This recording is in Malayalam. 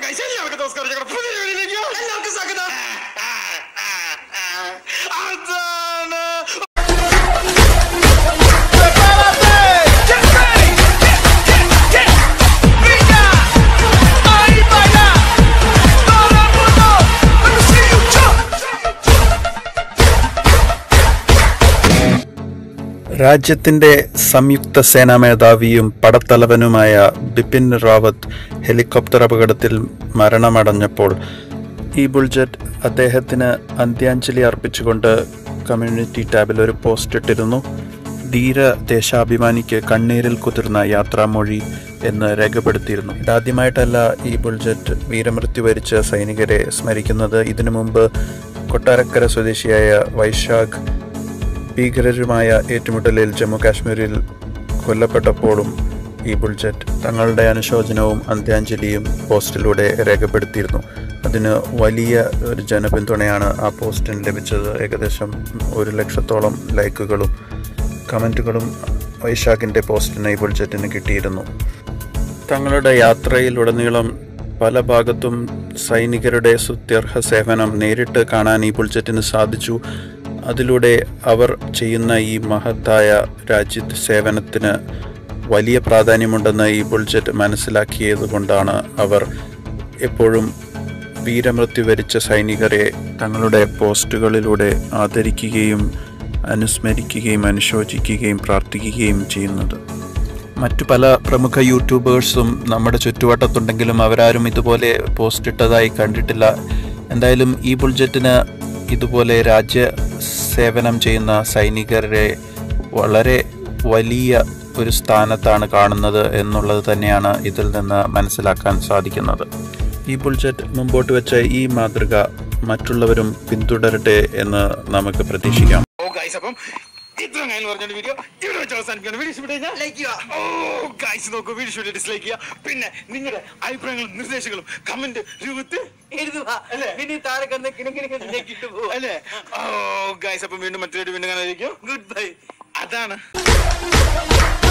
guys, എല്ലാവർക്കും നമസ്കാരം ഞങ്ങളുടെ പുതിയ വീഡിയോയിലേക്ക് എല്ലാവർക്കും സ്വാഗതം അതാണ് രാജ്യത്തിന്റെ സംയുക്ത സേനാ മേധാവിയും പടത്തലവനുമായ ബിപിൻ റാവത്ത് ഹെലികോപ്റ്റർ അപകടത്തിൽ മരണമടഞ്ഞപ്പോൾ ഈ ബുൾജറ്റ് അദ്ദേഹത്തിന് അന്ത്യാഞ്ജലി അർപ്പിച്ചുകൊണ്ട് കമ്മ്യൂണിറ്റി ടാബിൽ ഒരു പോസ്റ്റ് ഇട്ടിരുന്നു ധീര ദേശാഭിമാനിക്ക് കണ്ണീരിൽ കുതിർന്ന യാത്രാമൊഴി എന്ന് രേഖപ്പെടുത്തിയിരുന്നു ഇതാദ്യമായിട്ടല്ല ഈ ബുൾജറ്റ് വീരമൃത്യു വരിച്ച സൈനികരെ സ്മരിക്കുന്നത് ഇതിനു മുമ്പ് കൊട്ടാരക്കര സ്വദേശിയായ വൈശാഖ് ഭീകരരുമായ ഏറ്റുമുട്ടലിൽ ജമ്മു കാശ്മീരിൽ കൊല്ലപ്പെട്ടപ്പോഴും ഈ ബുൾജറ്റ് തങ്ങളുടെ അനുശോചനവും അന്ത്യാഞ്ജലിയും പോസ്റ്റിലൂടെ രേഖപ്പെടുത്തിയിരുന്നു അതിന് വലിയ ഒരു ജനപിന്തുണയാണ് ആ പോസ്റ്റിന് ലഭിച്ചത് ഏകദേശം ഒരു ലക്ഷത്തോളം ലൈക്കുകളും കമൻറ്റുകളും വൈശാഖിൻ്റെ പോസ്റ്റിന് ഈ ബുൾജറ്റിന് കിട്ടിയിരുന്നു തങ്ങളുടെ യാത്രയിലുടനീളം പല ഭാഗത്തും സൈനികരുടെ സുത്യർഹ സേവനം നേരിട്ട് കാണാൻ ഈ ബുൾജറ്റിന് സാധിച്ചു അതിലൂടെ അവർ ചെയ്യുന്ന ഈ മഹത്തായ രാജ്യത്ത് സേവനത്തിന് വലിയ പ്രാധാന്യമുണ്ടെന്ന് ഈ ബുൾജറ്റ് മനസ്സിലാക്കിയത് കൊണ്ടാണ് അവർ എപ്പോഴും വീരമൃത്യു വരിച്ച സൈനികരെ തങ്ങളുടെ പോസ്റ്റുകളിലൂടെ ആദരിക്കുകയും അനുസ്മരിക്കുകയും അനുശോചിക്കുകയും പ്രാർത്ഥിക്കുകയും ചെയ്യുന്നത് മറ്റു പല പ്രമുഖ യൂട്യൂബേഴ്സും നമ്മുടെ ചുറ്റുവട്ടത്തുണ്ടെങ്കിലും അവരാരും ഇതുപോലെ പോസ്റ്റ് ഇട്ടതായി കണ്ടിട്ടില്ല എന്തായാലും ഈ ബുൾജറ്റിന് ഇതുപോലെ രാജ്യ സേവനം ചെയ്യുന്ന സൈനികരെ വളരെ വലിയ ഒരു സ്ഥാനത്താണ് കാണുന്നത് എന്നുള്ളത് തന്നെയാണ് ഇതിൽ നിന്ന് മനസ്സിലാക്കാൻ സാധിക്കുന്നത് ഈ ബുൾജറ്റ് മുമ്പോട്ട് വെച്ച ഈ മാതൃക മറ്റുള്ളവരും പിന്തുടരട്ടെ എന്ന് നമുക്ക് പ്രതീക്ഷിക്കാം ഓ ഗൈസ് അപ്പം ഇത്ര ഞാൻ പറഞ്ഞ വീഡിയോ ഇവിടെ വെച്ച് അവസാനിപ്പിക്കണം വീഡിയോ ഇഷ്ടപ്പെട്ടു കഴിഞ്ഞാൽ ലൈക്ക് ചെയ്യുക ഓ ഗൈസ് നോക്കൂ വീഡിയോ ഇഷ്ടപ്പെട്ട് ഡിസ്ലൈക്ക് ചെയ്യുക പിന്നെ നിങ്ങളുടെ അഭിപ്രായങ്ങളും നിർദ്ദേശങ്ങളും കമന്റ് രൂപത്തിൽ എഴുതുക അല്ലേ? പിന്നെ ഈ താഴെ കിടന്ന് കിണക്കിണി ഞെക്കിട്ട് പോവാ അല്ലേ ഓ ഗൈസ് അപ്പം വീണ്ടും മറ്റൊരു വീണ്ടും കാണാതിരിക്കും ഗുഡ് ബൈ അതാണ്